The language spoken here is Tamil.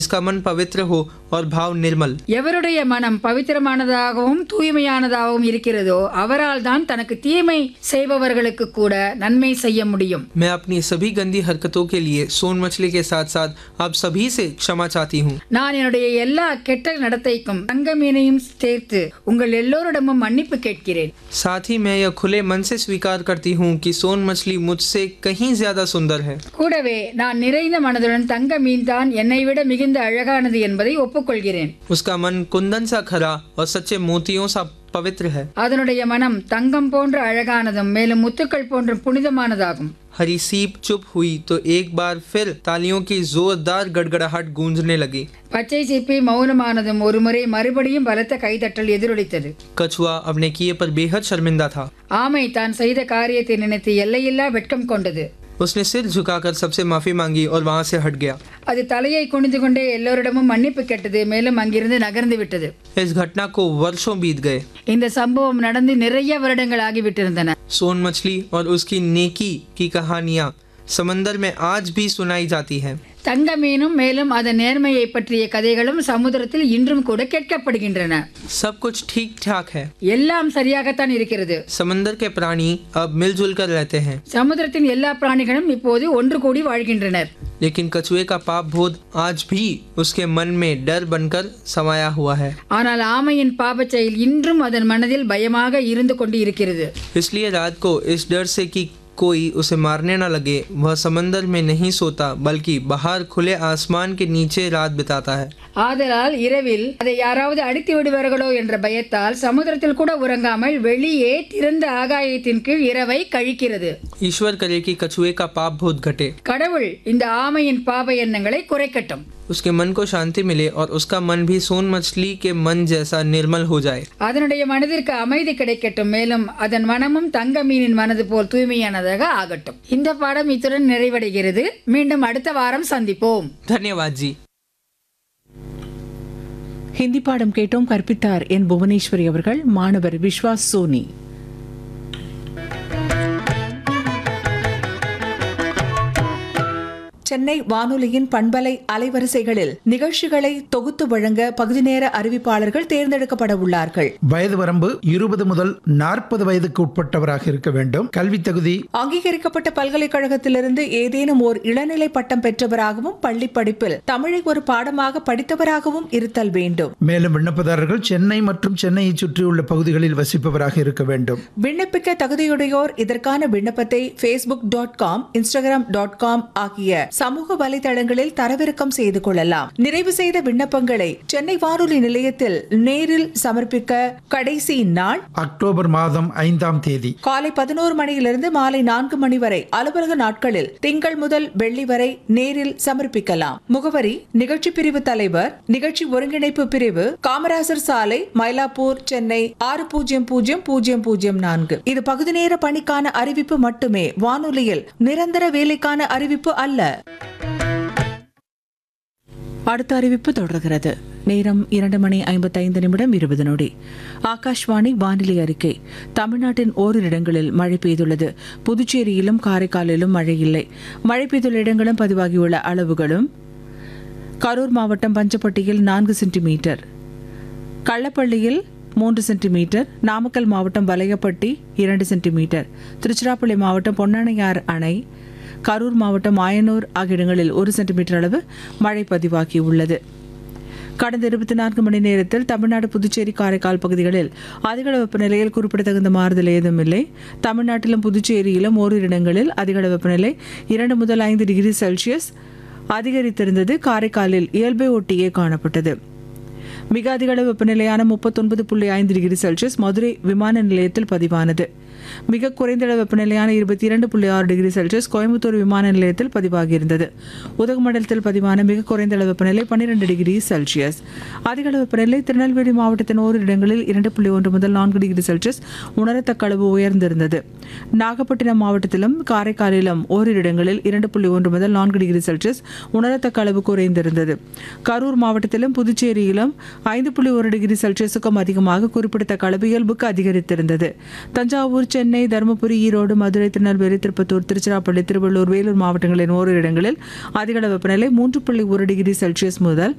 जिसका मन पवित्र हो और भाव निर्मल எவருடைய மனம் பவித்திரமானதாகவும் தூய்மையானதாகவும் இருக்கிறதோ அவரால் தான் தனக்கு தீமை செய்பவர்களுக்கு கூட நன்மை செய்ய முடியும் मैं अपनी सभी गंदी हरकतों के लिए सोन मछली के साथ साथ आप सभी से क्षमा चाहती हूँ நான் என்னுடைய எல்லா கெட்ட நடத்தைக்கும் தங்க மீனையும் சேர்த்து உங்கள் எல்லோரிடமும் மன்னிப்பு கேட்கிறேன் साथ ही मैं यह खुले मन से स्वीकार करती हूँ कि सोन मछली मुझसे कहीं ज्यादा सुंदर है கூடவே நான் நிறைந்த மனதுடன் தங்க மீன் தான் என்னை விட மிகுந்த அழகானது என்பதை ஒப்புக்கொள்கிறேன் उसका मन कुंदन सा खरा और सच्चे मोतियों सा पवित्र है அதனுடைய மனம் தங்கம் போன்ற அழகானதும் மேலும் முத்துக்கள் போன்ற புனிதமானதாகும் हरी सीप चुप हुई तो एक बार फिर तालियों की जोरदार गड़गड़ाहट गूंजने लगी பச்சை சிப்பி மௌனமானதும் ஒருமுறை மறுபடியும் பலத்த கைதட்டல் எதிரொலித்தது कछुआ अपने किए पर बेहद शर्मिंदा था ஆமை தான் செய்த காரியத்தை நினைத்து எல்லையில்லா வெட்கம் கொண்டது उसने सिर झुकाकर सबसे माफी मांगी और वहां से हट गया அது தலையை குனிந்து கொண்டே எல்லோரிடமும் மன்னிப்பு கேட்டது மேலும் அங்கிருந்து நகர்ந்து விட்டது इस घटना को वर्षों बीत गए இந்த சம்பவம் நடந்து நிறைய வருடங்கள் ஆகிவிட்டிருந்தன सोन मछली और उसकी नेकी की कहानियां समंदर में आज भी सुनाई जाती हैं தங்க மீனும் மேலும் அதன் நேர்மையை பற்றிய கதைகளும் சமுத்திரத்தில் இன்றும் கூட கேட்கப்படுகின்றன सब कुछ ठीक ठाक है எல்லாம் சரியாகத்தான் இருக்கிறது समंदर के प्राणी अब मिलजुल कर रहते हैं சமுத்திரத்தின் எல்லா பிராணிகளும் இப்போது ஒன்று கூடி வாழ்கின்றனர் लेकिन कछुए का पाप बोध आज भी उसके मन में डर बनकर समाया हुआ है ஆனால் ஆமையின் பாபச் செயல் இன்றும் அதன் மனதில் பயமாக இருந்து கொண்டு இருக்கிறது इसलिए रात को इस डर से कि कोई उसे मारने न लगे वह समंदर में नहीं सोता बल्कि बाहर खुले आसमान के नीचे रात बिताता है ஆதலால் இரவில் அதை யாராவது அடித்து விடுவார்களோ என்ற பயத்தால் சமுத்திரத்தில் கூட உறங்காமல் வெளியே திறந்த ஆகாயத்தின் கீழ் இரவை கழிக்கிறது ईश्वर करे कि कछुए का पाप बोध घटे கடவுள் இந்த ஆமையின் பாப எண்ணங்களை குறைக்கட்டும் उसके मन को शांति मिले और उसका मन भी सोन मछली के मन जैसा निर्मल हो जाए அதனுடைய மனதிற்கு அமைதி கிடைக்கட்டும் மேலும் அதன் மனமும் தங்க மீனின் மனது போல் தூய்மையானதாக ஆகட்டும் இந்த பாடம் இத்துடன் நிறைவடைகிறது மீண்டும் அடுத்த வாரம் சந்திப்போம் धन्यवाद जी ஹிந்தி பாடம் கேட்டோம் கற்பித்தார் என் புவனேஸ்வரி அவர்கள் மாணவர் விஸ்வாஸ் சோனி சென்னை வானொலியின் பண்பலை அலைவரிசைகளில் நிகழ்ச்சிகளை தொகுத்து வழங்க பகுதி நேர அறிவிப்பாளர்கள் தேர்ந்தெடுக்கப்பட உள்ளார்கள் வயது வரம்பு இருபது முதல் நாற்பது வயதுக்கு உட்பட்டவராக இருக்க வேண்டும் கல்வி தகுதி அங்கீகரிக்கப்பட்ட பல்கலைக்கழகத்திலிருந்து ஏதேனும் ஓர் இளநிலை பட்டம் பெற்றவராகவும் பள்ளி படிப்பில் தமிழை ஒரு பாடமாக படித்தவராகவும் இருத்தல் வேண்டும் மேலும் விண்ணப்பதாரர்கள் சென்னை மற்றும் சென்னையை சுற்றியுள்ள பகுதிகளில் வசிப்பவராக இருக்க வேண்டும் விண்ணப்பிக்க தகுதியுடையோர் இதற்கான விண்ணப்பத்தை Facebook dot com Instagram dot com ஆகிய சமூக வலைதளங்களில் தரவிறக்கம் செய்து கொள்ளலாம் நிறைவு செய்த விண்ணப்பங்களை சென்னை வானொலி நிலையத்தில் நேரில் சமர்ப்பிக்க கடைசி நாள் அக்டோபர் மாதம் ஐந்தாம் தேதி காலை பதினோரு மணியிலிருந்து மாலை நான்கு மணி வரை அலுவலக நாட்களில் திங்கள் முதல் வெள்ளி வரை நேரில் சமர்ப்பிக்கலாம் முகவரி நிகழ்ச்சி பிரிவு தலைவர் நிகழ்ச்சி ஒருங்கிணைப்பு பிரிவு காமராசர் சாலை மயிலாப்பூர் சென்னை ஆறு பூஜ்ஜியம் பூஜ்ஜியம் பூஜ்ஜியம் பூஜ்ஜியம் நான்கு இது பகுதி நேர பணிக்கான அறிவிப்பு மட்டுமே வானொலியில் நிரந்தர வேலைக்கான அறிவிப்பு அல்ல அடுத்த அறிவிப்பு தொடர்கிறது நேரம் இரண்டு மணி ஐம்பத்தைந்து நிமிடம் இருபது நொடி ஆகாஷ்வாணி வானிலை அறிக்கை தமிழ்நாட்டின் ஓரிரு இடங்களில் மழை பெய்துள்ளது புதுச்சேரியிலும் காரைக்காலிலும் மழை இல்லை மழை பெய்துள்ள இடங்களும் பதிவாகியுள்ள அளவுகளும் கரூர் மாவட்டம் பஞ்சப்பட்டியில் நான்கு சென்டிமீட்டர் கள்ளப்பள்ளியில் மூன்று சென்டிமீட்டர் நாமக்கல் மாவட்டம் வலையப்பட்டி இரண்டு சென்டிமீட்டர் திருச்சிராப்பள்ளி மாவட்டம் பொன்னானையார் அணை கரூர் மாவட்டம் ஆயனூர் ஆகிய இடங்களில் ஒரு சென்டிமீட்டர் அளவு மழை பதிவாகியுள்ளது கடந்த இருபத்தி நான்கு மணி நேரத்தில் தமிழ்நாடு புதுச்சேரி காரைக்கால் பகுதிகளில் அதிகள வெப்பநிலையில் குறிப்பிடத்தகுந்த மாறுதல் ஏதும் இல்லை தமிழ்நாட்டிலும் புதுச்சேரியிலும் ஓரிரு இடங்களில் அதிகள வெப்பநிலை இரண்டு முதல் ஐந்து டிகிரி செல்சியஸ் அதிகரித்திருந்தது காரைக்காலில் இயல்பை ஒட்டியே காணப்பட்டது மிக அதிக அளவு வெப்பநிலையான முப்பத்தொன்பது புள்ளி ஐந்து டிகிரி செல்சியஸ் மதுரை விமான நிலையத்தில் பதிவானது மிக குறைந்த அளவு வெப்பநிலையான இருபத்தி இரண்டு புள்ளி ஆறு டிகிரி செல்சியஸ் கோயம்புத்தூர் விமான நிலையத்தில் பதிவாகியிருந்தது உதகமண்டலத்தில் பதிவான மிக குறைந்த அளவு வெப்பநிலை பன்னிரெண்டு டிகிரி செல்சியஸ் அதிக அளவு வெப்பநிலை திருநெல்வேலி மாவட்டத்தின் ஓரிரு இடங்களில் இரண்டு புள்ளி ஒன்று முதல் நான்கு டிகிரி செல்சியஸ் உணரத்தக்க அளவு உயர்ந்திருந்தது நாகப்பட்டினம் மாவட்டத்திலும் காரைக்காலிலும் ஓரிரு இடங்களில் இரண்டு புள்ளி ஒன்று முதல் நான்கு டிகிரி செல்சியஸ் உணரத்தக்க அளவு குறைந்திருந்தது கரூர் மாவட்டத்திலும் புதுச்சேரியிலும் ஐந்து புள்ளி ஒரு டிகிரி செல்சியஸுக்கும் அதிகமாக குறிப்பிடத்தக்க அளவு இயல்புக்கு அதிகரித்திருந்தது தஞ்சாவூர் சென்னை தருமபுரி ஈரோடு மதுரை திருநெல்வேலி திருப்பத்தூர் திருச்சிராப்பள்ளி திருவள்ளூர் வேலூர் மாவட்டங்களின் ஓரிரு இடங்களில் அதிகளவு வெப்பநிலை மூன்று புள்ளி ஒரு டிகிரி செல்சியஸ் முதல்